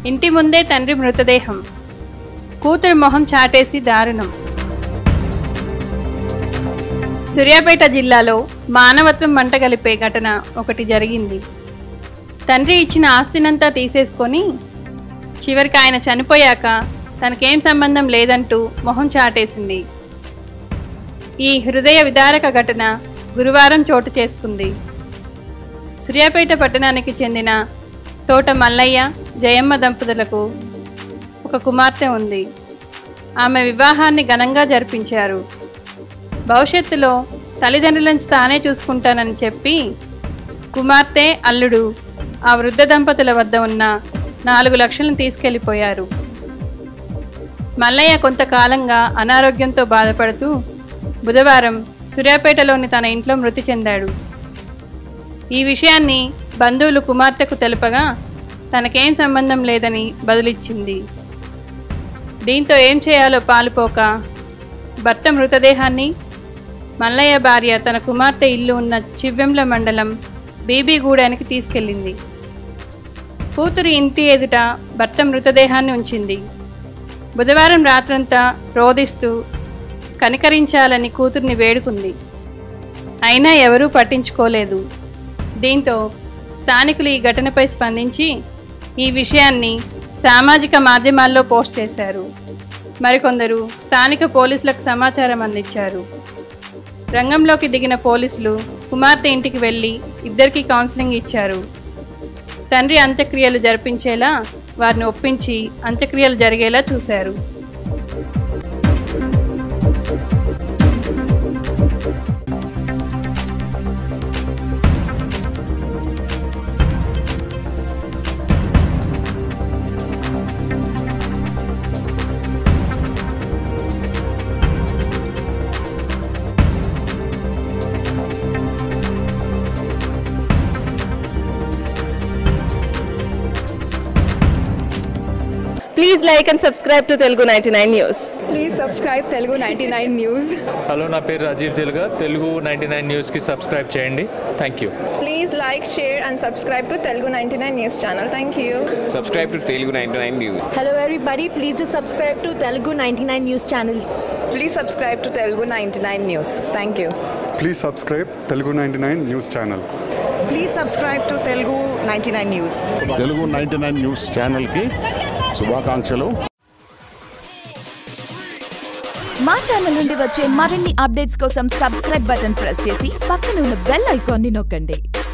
ఇంటి ముందే తండ్రి మృతదేహం కూతురు మొహం చాటేసి దారుణం సూర్యాపేట జిల్లాలో మానవత్వం మంటగలిపే ఘటన ఒకటి జరిగింది తండ్రి ఇచ్చిన ఆస్తినంతా తీసేసుకొని చివరికి ఆయన చనిపోయాక తనకేం సంబంధం లేదంటూ మొహం చాటేసింది ఈ హృదయ విదారక ఘటన గురువారం చోటు చేసుకుంది సూర్యాపేట పట్టణానికి చెందిన తోట మల్లయ్య జయమ్మ దంపతులకు ఒక కుమార్తె ఉంది ఆమె వివాహాన్ని ఘనంగా జరిపించారు భవిష్యత్తులో తల్లిదండ్రుల నుంచి తానే చూసుకుంటానని చెప్పి కుమార్తె అల్లుడు ఆ వృద్ధ దంపతుల వద్ద ఉన్న నాలుగు లక్షలను తీసుకెళ్లిపోయారు మల్లయ్య కొంతకాలంగా అనారోగ్యంతో బాధపడుతూ బుధవారం సూర్యాపేటలోని తన ఇంట్లో మృతి చెందాడు ఈ విషయాన్ని బంధువులు కుమార్తెకు తెలుపగా తనకేం సంబంధం లేదని బదులిచ్చింది దీంతో ఏం చేయాలో పాలుపోక భర్త మృతదేహాన్ని మల్లయ్య భార్య తన కుమార్తె ఇల్లు ఉన్న చివ్వెంల మండలం బీబీగూడానికి తీసుకెళ్ళింది కూతురు ఇంటి ఎదుట భర్త మృతదేహాన్ని ఉంచింది బుధవారం రాత్రంతా రోదిస్తూ కనికరించాలని కూతుర్ని వేడుకుంది అయినా ఎవరూ పట్టించుకోలేదు దీంతో స్థానికులు ఈ ఘటనపై స్పందించి ఈ విషయాన్ని సామాజిక మాధ్యమాల్లో పోస్ట్ చేశారు మరికొందరు స్థానిక పోలీసులకు సమాచారం అందించారు రంగంలోకి దిగిన పోలీసులు కుమార్తె ఇంటికి వెళ్ళి ఇద్దరికీ కౌన్సిలింగ్ ఇచ్చారు తండ్రి అంత్యక్రియలు జరిపించేలా వారిని ఒప్పించి అంత్యక్రియలు జరిగేలా చూశారు Please like and subscribe to Telugu 99 News. Please subscribe Telugu ninety nine news hello నా పేరు రాజీవ్ తెలుగా తెలుగు నైంటీ నైన్ న్యూస్కి సబ్స్క్రైబ్ చేయండి thank you Please like, share, and subscribe to Telugu 99 News channel. Thank you. subscribe to Telugu 99 News. Hello everybody, please do subscribe to Telugu 99 News channel. Please subscribe to Telugu ninety nine news thank you please subscribe Telugu ninety nine news channel please subscribe to Telugu ninety nine news Telugu ninety nine news ఛానల్కి శుభాకాంక్షలు మా channel నుండి వచ్చే మరిన్ని updates కోసం subscribe button press చేసి పక్కన ఉన్న బెల్ ఐకాన్ని నొక్కండి